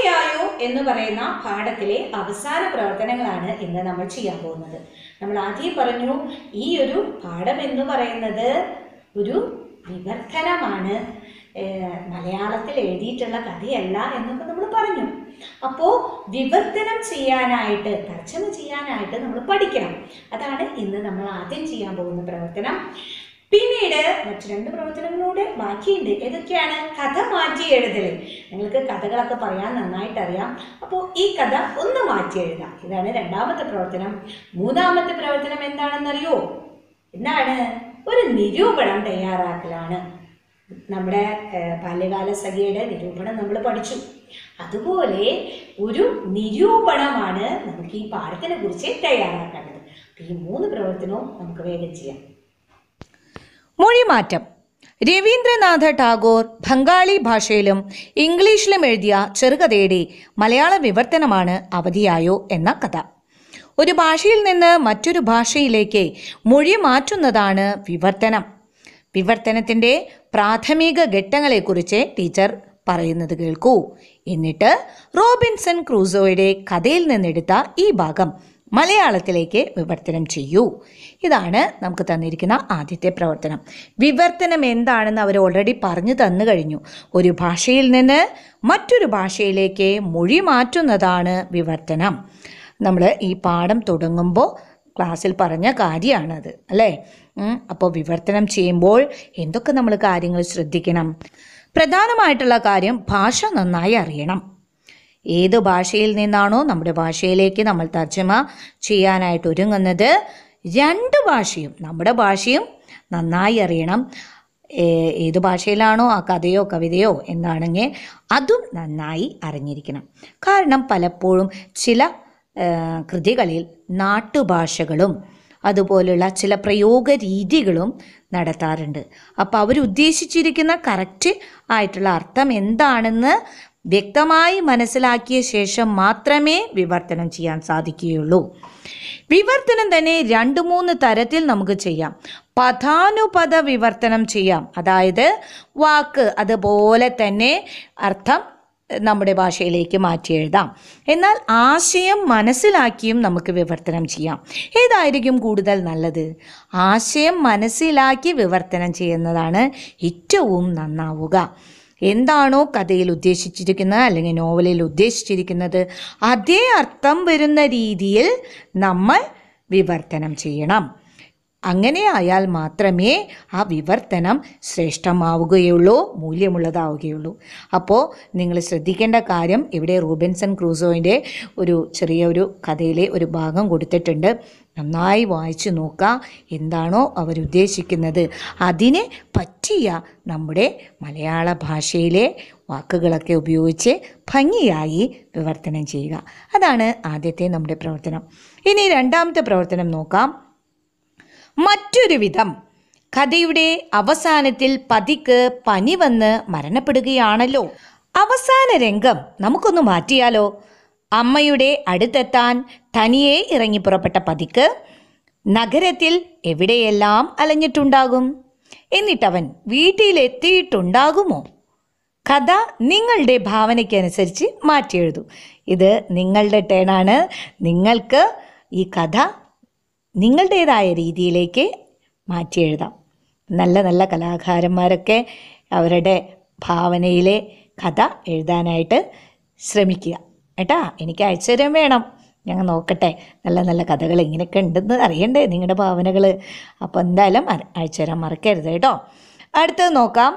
അവധിയായോ എന്ന് പറയുന്ന പാഠത്തിലെ അവസാന പ്രവർത്തനങ്ങളാണ് ഇന്ന് നമ്മൾ ചെയ്യാൻ പോകുന്നത് നമ്മൾ ആദ്യം പറഞ്ഞു ഈ ഒരു പാഠം എന്ന് പറയുന്നത് ഒരു വിവർത്തനമാണ് ഏഹ് മലയാളത്തിൽ എഴുതിയിട്ടുള്ള കഥയല്ല എന്നൊക്കെ നമ്മൾ പറഞ്ഞു അപ്പോൾ വിവർത്തനം ചെയ്യാനായിട്ട് തർജ്ജമ ചെയ്യാനായിട്ട് നമ്മൾ പഠിക്കണം അതാണ് ഇന്ന് നമ്മൾ ആദ്യം ചെയ്യാൻ പോകുന്ന പ്രവർത്തനം പിന്നീട് മറ്റു രണ്ട് പ്രവർത്തനങ്ങളൂടെ ബാക്കിയുണ്ട് ഏതൊക്കെയാണ് കഥ മാറ്റി എഴുതൽ നിങ്ങൾക്ക് കഥകളൊക്കെ പറയാൻ നന്നായിട്ട് അറിയാം അപ്പോൾ ഈ കഥ ഒന്ന് മാറ്റി എഴുതാം ഇതാണ് രണ്ടാമത്തെ പ്രവർത്തനം മൂന്നാമത്തെ പ്രവർത്തനം എന്താണെന്നറിയോ എന്താണ് ഒരു നിരൂപണം തയ്യാറാക്കലാണ് നമ്മുടെ ഏഹ്, ബാല്യകാല സഖിയുടെ നിരൂപണം നമ്മൾ പഠിച്ചു അതുപോലെ ഒരു നിരൂപണമാണ് നമുക്ക് ഈ പാഠത്തിനെ കുറിച്ച് തയ്യാറാക്കേണ്ടത് അപ്പോൾ ഈ മൂന്ന് പ്രവർത്തനവും നമുക്ക് വേഗം ചെയ്യാം മൊഴിമാറ്റം രവീന്ദ്രനാഥ ടാഗോർ ബംഗാളി ഭാഷയിലും ഇംഗ്ലീഷിലും എഴുതിയ ചെറുകഥയുടെ മലയാള വിവർത്തനമാണ് അവധിയായോ എന്ന കഥ ഒരു ഭാഷയിൽ നിന്ന് മറ്റൊരു ഭാഷയിലേക്ക് മൊഴി മാറ്റുന്നതാണ് വിവർത്തനം വിവർത്തനത്തിൻ്റെ പ്രാഥമിക ഘട്ടങ്ങളെക്കുറിച്ച് ടീച്ചർ പറയുന്നത് കേൾക്കൂ എന്നിട്ട് റോബിൻസൺ ക്രൂസോയുടെ കഥയിൽ നിന്നെടുത്ത ഈ ഭാഗം മലയാളത്തിലേക്ക് വിവർത്തനം ചെയ്യൂ ഇതാണ് നമുക്ക് തന്നിരിക്കുന്ന ആദ്യത്തെ പ്രവർത്തനം വിവർത്തനം എന്താണെന്ന് അവർ ഓൾറെഡി പറഞ്ഞു തന്നു കഴിഞ്ഞു ഒരു ഭാഷയിൽ നിന്ന് മറ്റൊരു ഭാഷയിലേക്ക് മൊഴി മാറ്റുന്നതാണ് വിവർത്തനം നമ്മൾ ഈ പാഠം തുടങ്ങുമ്പോൾ ക്ലാസ്സിൽ പറഞ്ഞ കാര്യമാണത് അല്ലേ അപ്പോൾ വിവർത്തനം ചെയ്യുമ്പോൾ എന്തൊക്കെ നമ്മൾ കാര്യങ്ങൾ ശ്രദ്ധിക്കണം പ്രധാനമായിട്ടുള്ള കാര്യം ഭാഷ നന്നായി അറിയണം ഏത് ഭാഷയിൽ നിന്നാണോ നമ്മുടെ ഭാഷയിലേക്ക് നമ്മൾ തർജ്ജമ ചെയ്യാനായിട്ട് ഒരുങ്ങുന്നത് രണ്ട് ഭാഷയും നമ്മുടെ ഭാഷയും നന്നായി അറിയണം ഏ- ഏത് ഭാഷയിലാണോ ആ കഥയോ കവിതയോ എന്താണെങ്കിൽ അതും നന്നായി അറിഞ്ഞിരിക്കണം കാരണം പലപ്പോഴും ചില ആ, കൃതികളിൽ നാട്ടുഭാഷകളും അതുപോലുള്ള ചില പ്രയോഗ രീതികളും നടത്താറുണ്ട് അപ്പോൾ അവരുദ്ദേശിച്ചിരിക്കുന്ന കറക്റ്റ് ആയിട്ടുള്ള അർത്ഥം എന്താണെന്ന് വ്യക്തമായി മനസ്സിലാക്കിയ ശേഷം മാത്രമേ വിവർത്തനം ചെയ്യാൻ സാധിക്കുകയുള്ളൂ വിവർത്തനം തന്നെ രണ്ട് മൂന്ന് തരത്തിൽ നമുക്ക് ചെയ്യാം പദാനുപദ വിവർത്തനം ചെയ്യാം അതായത് വാക്ക് അതുപോലെ തന്നെ അർത്ഥം നമ്മുടെ ഭാഷയിലേക്ക് മാറ്റി എഴുതാം എന്നാൽ ആശയം മനസ്സിലാക്കിയും നമുക്ക് വിവർത്തനം ചെയ്യാം ഏതായിരിക്കും കൂടുതൽ നല്ലത് ആശയം മനസ്സിലാക്കി വിവർത്തനം ചെയ്യുന്നതാണ് ഏറ്റവും നന്നാവുക എന്താണോ കഥയിൽ ഉദ്ദേശിച്ചിരിക്കുന്നത് അല്ലെങ്കിൽ നോവലിൽ ഉദ്ദേശിച്ചിരിക്കുന്നത് അതേ അർത്ഥം വരുന്ന രീതിയിൽ നമ്മൾ വിവർത്തനം ചെയ്യണം അങ്ങനെ ആയാൽ മാത്രമേ ആ വിവർത്തനം ശ്രേഷ്ഠമാവുകയുള്ളൂ മൂല്യമുള്ളതാവുകയുള്ളൂ അപ്പോൾ നിങ്ങൾ ശ്രദ്ധിക്കേണ്ട കാര്യം ഇവിടെ റൂബൻസൺ ക്രൂസോയിൻ്റെ ഒരു ചെറിയ ഒരു കഥയിലെ ഒരു ഭാഗം കൊടുത്തിട്ടുണ്ട് നന്നായി വായിച്ചു നോക്കുക എന്താണോ അവരുദ്ദേശിക്കുന്നത് അതിന് പറ്റിയ നമ്മുടെ മലയാള ഭാഷയിലെ വാക്കുകളൊക്കെ ഉപയോഗിച്ച് ഭംഗിയായി വിവർത്തനം ചെയ്യുക അതാണ് ആദ്യത്തെ നമ്മുടെ പ്രവർത്തനം ഇനി രണ്ടാമത്തെ പ്രവർത്തനം നോക്കാം മറ്റൊരു വിധം കഥയുടെ അവസാനത്തിൽ പതിക്ക് പനി വന്ന് മരണപ്പെടുകയാണല്ലോ അവസാന രംഗം നമുക്കൊന്ന് മാറ്റിയാലോ അമ്മയുടെ അടുത്തെത്താൻ തനിയെ ഇറങ്ങി പുറപ്പെട്ട പതിക്ക് നഗരത്തിൽ എവിടെയെല്ലാം അലഞ്ഞിട്ടുണ്ടാകും എന്നിട്ടവൻ വീട്ടിലെത്തിയിട്ടുണ്ടാകുമോ കഥ നിങ്ങളുടെ ഭാവനയ്ക്കനുസരിച്ച് മാറ്റിയെഴുതൂ ഇത് നിങ്ങളുടെ ടേണാണ് നിങ്ങൾക്ക് ഈ കഥ നിങ്ങളുടേതായ രീതിയിലേക്ക് മാറ്റി എഴുതാം നല്ല നല്ല കലാകാരന്മാരൊക്കെ അവരുടെ ഭാവനയിലെ കഥ എഴുതാനായിട്ട് ശ്രമിക്കുക കേട്ടാ എനിക്ക് അയച്ചുതരാൻ വേണം ഞങ്ങൾ നോക്കട്ടെ നല്ല നല്ല കഥകൾ ഇങ്ങനെയൊക്കെ ഉണ്ടെന്ന് അറിയണ്ടേ നിങ്ങളുടെ ഭാവനകൾ അപ്പോൾ എന്തായാലും അ- അയച്ചുതരാൻ മറക്കരുത് കേട്ടോ അടുത്തത് നോക്കാം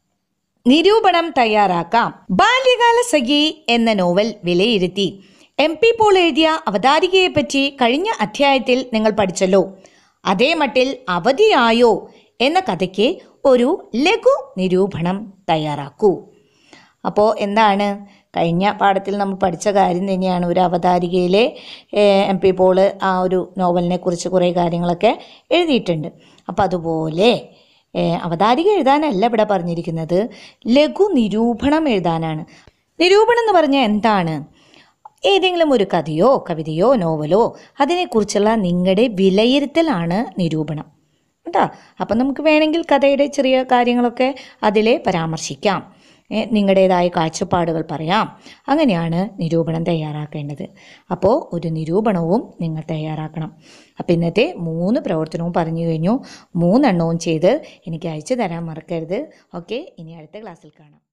നിരൂപണം തയ്യാറാക്കാം ബാല്യകാല സഖി എന്ന നോവൽ വിലയിരുത്തി എം പി പോൾ എഴുതിയ അവതാരികയെപ്പറ്റി കഴിഞ്ഞ അധ്യായത്തിൽ നിങ്ങൾ പഠിച്ചല്ലോ അതേ മട്ടിൽ അവധിയായോ എന്ന കഥയ്ക്ക് ഒരു ലഘു നിരൂപണം തയ്യാറാക്കൂ അപ്പോൾ എന്താണ് കഴിഞ്ഞ പാഠത്തിൽ നമ്മൾ പഠിച്ച കാര്യം തന്നെയാണ് ഒരു അവതാരികയിലെ എം പി പോള് ആ ഒരു നോവലിനെ കുറിച്ച് കുറേ കാര്യങ്ങളൊക്കെ എഴുതിയിട്ടുണ്ട് അപ്പോൾ അതുപോലെ ഏഹ്, അവതാരിക എഴുതാനല്ല ഇവിടെ പറഞ്ഞിരിക്കുന്നത് ലഘു നിരൂപണം എഴുതാനാണ് നിരൂപണം എന്ന് പറഞ്ഞാൽ എന്താണ് ഏതെങ്കിലും ഒരു കഥയോ കവിതയോ നോവലോ അതിനെക്കുറിച്ചുള്ള നിങ്ങളുടെ വിലയിരുത്തലാണ് നിരൂപണം കേട്ടോ അപ്പം നമുക്ക് വേണമെങ്കിൽ കഥയുടെ ചെറിയ കാര്യങ്ങളൊക്കെ അതിൽ പരാമർശിക്കാം ഏ, നിങ്ങളുടേതായ കാഴ്ചപ്പാടുകൾ പറയാം അങ്ങനെയാണ് നിരൂപണം തയ്യാറാക്കേണ്ടത് അപ്പോൾ ഒരു നിരൂപണവും നിങ്ങൾ തയ്യാറാക്കണം അപ്പോൾ ഇന്നത്തെ മൂന്ന് പ്രവർത്തനവും പറഞ്ഞു കഴിഞ്ഞു മൂന്നെണ്ണവും ചെയ്ത് എനിക്ക് അയച്ചു തരാൻ മറക്കരുത് ഓക്കെ ഇനി അടുത്ത ക്ലാസ്സിൽ കാണാം